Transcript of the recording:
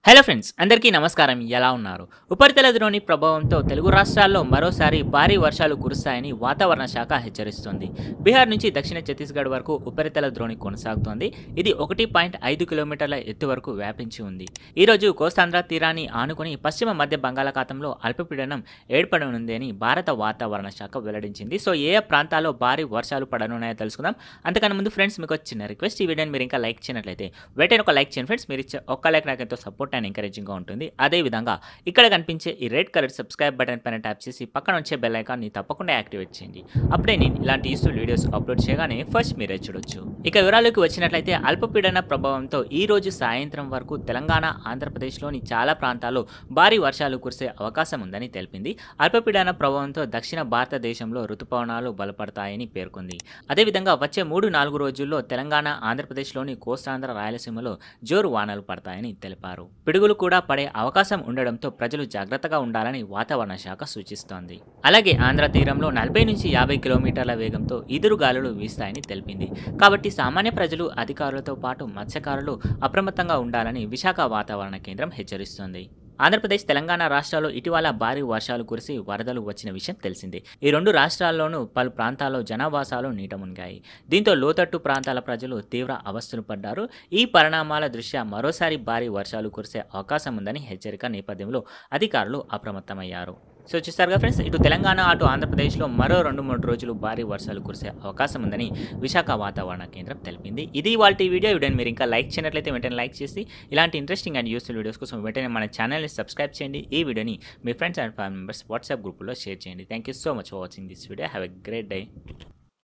hello friends అందరికీ నమస్కారం ఎలా ఉన్నారు ఉపరితల ద్రోణి ప్రభావంతో తెలుగు రాష్ట్రాల్లో మరోసారి భారీ వర్షాలు కురుస్తాయని వాతావరణ శాఖ హెచ్చరిస్తోంది బీహార్ నుంచి దక్షిణ ఛత్తీస్గఢ్ వరకు ఉపరితల ద్రోణి కొనసాగుతోంది ఇది ఒకటి పాయింట్ ఐదు కిలోమీటర్ల ఎత్తు వరకు వ్యాపించి ఉంది ఈరోజు కోస్తాంధ్ర తీరాన్ని ఆనుకుని పశ్చిమ మధ్య బంగాళాఖాతంలో అల్పపీడనం ఏర్పడనుంది అని భారత వాతావరణ శాఖ వెల్లడించింది సో ఏ ఏ ప్రాంతాల్లో భారీ వర్షాలు పడనున్నాయో తెలుసుకుందాం అంతకన్నా ముందు ఫ్రెండ్స్ మీకు వచ్చిన రిక్వెస్ట్ ఈ వీడియోని మీరు ఇంకా లైక్ చేయనట్లయితే వెంటనే ఒక లైక్ చేయండి ఫ్రెండ్స్ మీరు ఇచ్చే ఒక్క లైక్ నాకు ఎంతో సపోర్ట్ అండ్ ఎంకరేజింగ్గా ఉంటుంది అదేవిధంగా ఇక్కడ కనిపించే ఈ రెడ్ కలర్ సబ్స్క్రైబ్ బటన్ పైన ట్యాప్ చేసి పక్కన వచ్చే బెల్ ఐకాన్ని తప్పకుండా యాక్టివేట్ చేయండి అప్పుడే నేను ఇలాంటి యూస్ఫుల్ వీడియోస్ అప్లోడ్ చేయగానే ఫస్ట్ మీరే చూడొచ్చు ఇక వివరాలకు వచ్చినట్లయితే అల్పపీడన ప్రభావంతో ఈ రోజు సాయంత్రం వరకు తెలంగాణ ఆంధ్రప్రదేశ్లోని చాలా ప్రాంతాల్లో భారీ వర్షాలు కురిసే అవకాశం ఉందని తెలిపింది అల్పపీడన ప్రభావంతో దక్షిణ భారతదేశంలో ఋతుపవనాలు బలపడతాయని పేర్కొంది అదేవిధంగా వచ్చే మూడు నాలుగు రోజుల్లో తెలంగాణ ఆంధ్రప్రదేశ్లోని కోస్తాంధ్ర రాయలసీమలో జోరు వానలు పడతాయని తెలిపారు పిడుగులు కూడా పడే అవకాశం ఉండడంతో ప్రజలు జాగ్రత్తగా ఉండాలని వాతావరణ శాఖ సూచిస్తోంది అలాగే ఆంధ్ర తీరంలో నలభై నుంచి యాభై కిలోమీటర్ల వేగంతో ఈదురు గాలులు వీస్తాయని తెలిపింది కాబట్టి సామాన్య ప్రజలు అధికారులతో పాటు మత్స్యకారులు అప్రమత్తంగా ఉండాలని విశాఖ వాతావరణ కేంద్రం హెచ్చరిస్తోంది ఆంధ్రప్రదేశ్ తెలంగాణ రాష్ట్రాల్లో ఇటీవల భారీ వర్షాలు కురిసి వరదలు వచ్చిన విషయం తెలిసిందే ఈ రెండు రాష్ట్రాల్లోనూ పలు ప్రాంతాల్లో జనావాసాలు నీట మునిగాయి దీంతో లోతట్టు ప్రాంతాల ప్రజలు తీవ్ర అవస్థలు పడ్డారు ఈ పరిణామాల దృష్ట్యా మరోసారి భారీ వర్షాలు కురిసే అవకాశం ఉందని హెచ్చరిక నేపథ్యంలో అధికారులు అప్రమత్తమయ్యారు సో చూస్తారుగా ఫ్రెండ్స్ ఇటు తెలంగాణ అటు ఆంధ్రప్రదేశ్లో మరో రెండు మూడు రోజులు భారీ వర్షాలు కురిసే అవకాశం ఉందని విశాఖ వాతావరణ కేంద్రం తెలిపింది ఇది వాళ్ళ వీడియో వీడియోని మీరు ఇంకా లైక్ చేయనట్లయితే వెంటనే లైక్ చేసి ఇలాంటి ఇంట్రెస్టింగ్ అండ్ యూస్ఫుల్ వీడియోస్ కోసం వెంటనే మన ఛానల్ని సబ్స్క్రైబ్ చేయండి ఈ వీడియోని మీ friends and family members WhatsApp గ్రూపులో షేర్ చేయండి thank you so much for watching this video have a great day